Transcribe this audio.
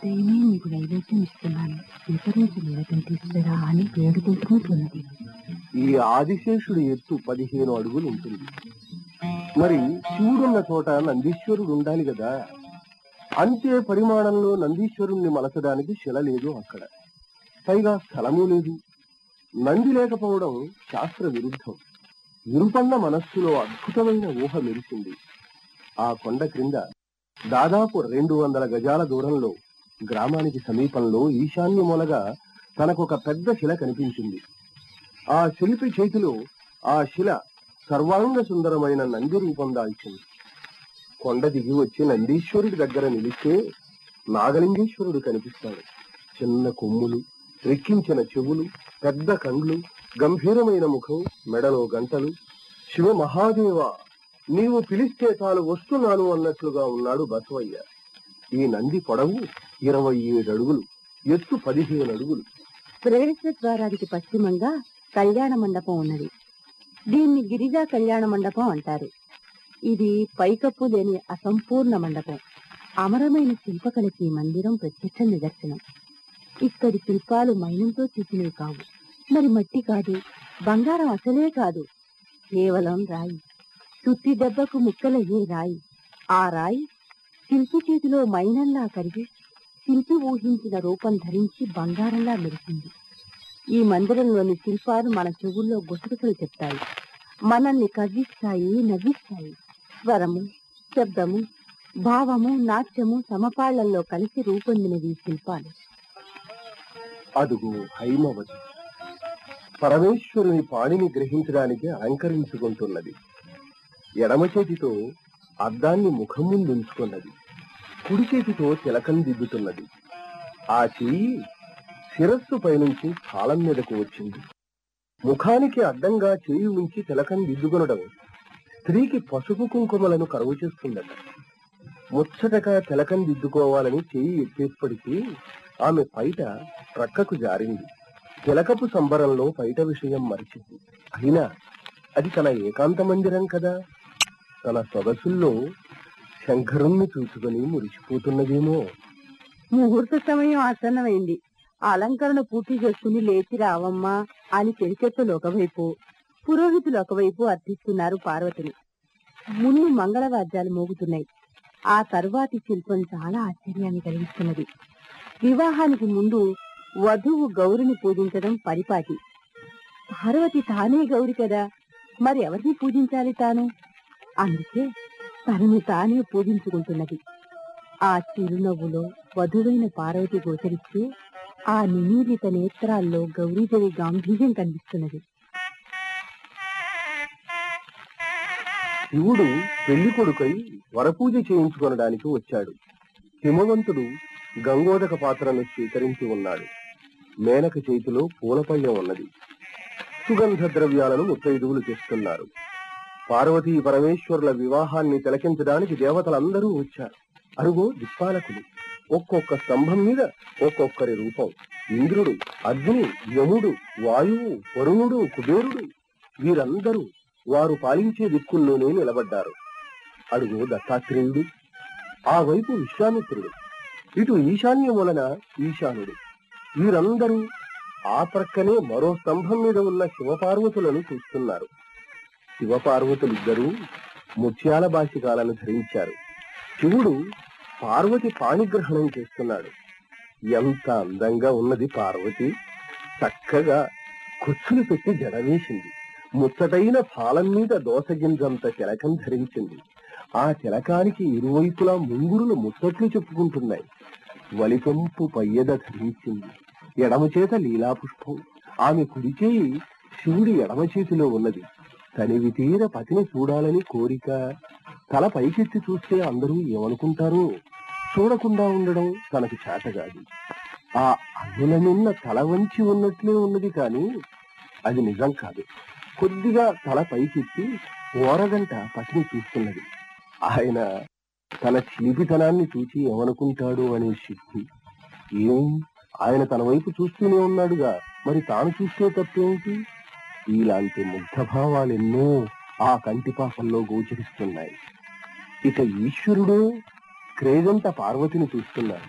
ఉదయమే నీకు నైవేద్యం ఇస్తున్నాను స్వీకరించి నివేదం తీసుకురా అని వేడుకుంటున్నట్లున్నది ఈ ఆదిశేషుడి ఎత్తు పదిహేను అడుగులు ఉంటుంది మరి శివుడున్న చోట నందీశ్వరుడు ఉండాలి కదా అంతే పరిమాణంలో నందీశ్వరుణ్ణి మలచడానికి శిల లేదు అక్కడ పైగా స్థలము లేదు నంది లేకపోవడం శాస్త్ర విరుద్ధం విరుపన్న మనస్సులో అద్భుతమైన ఊహ మెరిసింది ఆ కొండ క్రింద దాదాపు రెండు వందల గజాల దూరంలో గ్రామానికి సమీపంలో ఈశాన్య మూలగా తనకొక పెద్ద శిల కనిపించింది ఆ శిల్పి చేతిలో ఆ శిల సర్వాంగ సుందరమైన నంది రూపం దాల్చింది కొండ దిగి వచ్చి నందీశ్వరుడి దగ్గర నిలిస్తే నాగలింగేశ్వరుడు కనిపిస్తాడు చిన్న కొమ్ములు రెక్కించిన చెవులు పెద్ద కండ్లు గంభీరమైన ముఖం మెడలో గంటలు శివ మహాదేవ నీవు పిలిస్తే తాను వస్తున్నాను అన్నట్లుగా ఉన్నాడు బసవయ్య ఈ నంది పొడవు ఇరవై ఏడు అడుగులు ఎత్తు పదిహేను అడుగులు ప్రవేశ ద్వారానికి పశ్చిమంగా కళ్యాణ మండపం ఉన్నది దీన్ని గిరిజా కళ్యాణ మండపం అంటారు ఇది పైకప్పు లేని అసంపూర్ణ మండపం అమరమైన శిల్పకళకి ఈ మందిరం ప్రత్యక్ష నిదర్శనం ఇక్కడి శిల్పాలు మైనంతో చేసినవి కావు మరి మట్టి కాదు బంగారం అసలే కాదు కేవలం రాయి తుత్తి దెబ్బకు ముక్కలయ్యే రాయి ఆ రాయి శిల్పి చేతిలో మైనంలా కరిగి శిల్పి ఊహించిన రూపం ధరించి బంగారంలా మెరిసింది ఈ మందిరంలోని శిల్పాలు మన చెవుల్లో గుసగుసలు చెప్తాయి మనల్ని కవ్విస్తాయి నవ్విస్తాయి స్వరము శబ్దము భావము నాట్యము సమపాళ్లలో కలిసి రూపొందినవి ఈ శిల్పాలు అదుగు హైమవతి పరమేశ్వరుని పాణిని గ్రహించడానికి అలంకరించుకుంటున్నది ఎడమ చేతితో అద్దాన్ని ముఖం ముందు ఉంచుకున్నది కుడి చేతితో తిలకం దిద్దుతున్నది ఆ చెయ్యి శిరస్సు పైనుంచి కాలం మీదకు వచ్చింది ముఖానికి అడ్డంగా చేయి ఉంచి తిలకం దిద్దుకొనడం స్త్రీకి పసుపు కుంకుమలను కరువు చేస్తుందట ముచ్చటగా తిలకం దిద్దుకోవాలని చెయ్యి ఎత్తేప్పటికీ ఆమె పైట ప్రక్కకు జారింది తిలకపు సంబరంలో పైట విషయం మరిచింది అయినా అది తన ఏకాంత మందిరం కదా తన సొగసుల్లో శంకరుణ్ణి చూసుకుని మురిసిపోతున్నదేమో ముహూర్త సమయం ఆసన్నమైంది అలంకరణ పూర్తి చేసుకుని లేచి రావమ్మా అని చెరిచెత్తలు ఒకవైపు పురోహితులు ఒకవైపు అర్థిస్తున్నారు పార్వతిని ముందు మంగళవాద్యాలు మోగుతున్నాయి ఆ తరువాతి శిల్పం చాలా ఆశ్చర్యాన్ని కలిగిస్తున్నది వివాహానికి ముందు వధువు గౌరిని పూజించడం పరిపాటి పార్వతి తానే గౌరి కదా మరి ఎవరిని పూజించాలి తాను అందుకే తనను తానే పూజించుకుంటున్నది ఆ చిరునవ్వులో వధువైన పార్వతి గోచరిస్తూ ఆ నిమీలిత నేత్రాల్లో గౌరీదేవి గాంభీర్యం కనిపిస్తున్నది శివుడు పెళ్లి కొడుకై వరపూజ చేయించుకొనడానికి వచ్చాడు హిమవంతుడు గంగోదక పాత్రను స్వీకరించి ఉన్నాడు మేనక చేతిలో పూలపయ్యం ఉన్నది సుగంధ ద్రవ్యాలను ముత్తైదువులు తెస్తున్నారు పార్వతీ పరమేశ్వరుల వివాహాన్ని తిలకించడానికి దేవతలందరూ వచ్చారు అరుగో దిక్పాలకులు ఒక్కొక్క స్తంభం మీద ఒక్కొక్కరి రూపం ఇంద్రుడు అగ్ని యముడు వాయువు వరుణుడు కుబేరుడు వీరందరూ వారు పాలించే దిక్కుల్లోనే నిలబడ్డారు అడుగు దత్తాత్రేయుడు ఆ వైపు విశ్వామిత్రుడు ఇటు ఈశాన్య మూలన ఈశానుడు వీరందరూ ఆ ప్రక్కనే మరో స్తంభం మీద ఉన్న శివపార్వతులను చూస్తున్నారు శివపార్వతులిద్దరూ ముత్యాల బాసికాలను ధరించారు శివుడు పార్వతి పాణిగ్రహణం చేస్తున్నాడు ఎంత అందంగా ఉన్నది పార్వతి చక్కగా కుచ్చులు పెట్టి జడవేసింది ముచ్చటైన పాలం మీద దోసగింజంత తిలకం ధరించింది ఆ తిలకానికి ఇరువైపులా ముంగురులు ముచ్చట్లు చెప్పుకుంటున్నాయి వలిపంపు పయ్యద ధరించింది ఎడమ చేత లీలాపుష్పం ఆమె కుడి చేయి శివుడి ఎడమ చేతిలో ఉన్నది తనివి తీర పతిని చూడాలని కోరిక తల పైకెత్తి చూస్తే అందరూ ఏమనుకుంటారు చూడకుండా ఉండడం తనకు చేతగాదు ఆ అన్నుల నిన్న తల వంచి ఉన్నట్లే ఉన్నది కాని అది నిజం కాదు కొద్దిగా తల పైకెత్తి ఓరగంట పతిని చూస్తున్నది ఆయన తన చిలిపితనాన్ని చూసి ఏమనుకుంటాడు అనే సిద్ధి ఏం ఆయన తన వైపు చూస్తూనే ఉన్నాడుగా మరి తాను చూస్తే తప్పేమిటి ఇలాంటి ముగ్ధ భావాలెన్నో ఆ కంటిపాపంలో గోచరిస్తున్నాయి ఇక ఈశ్వరుడు క్రేజంత పార్వతిని చూస్తున్నాడు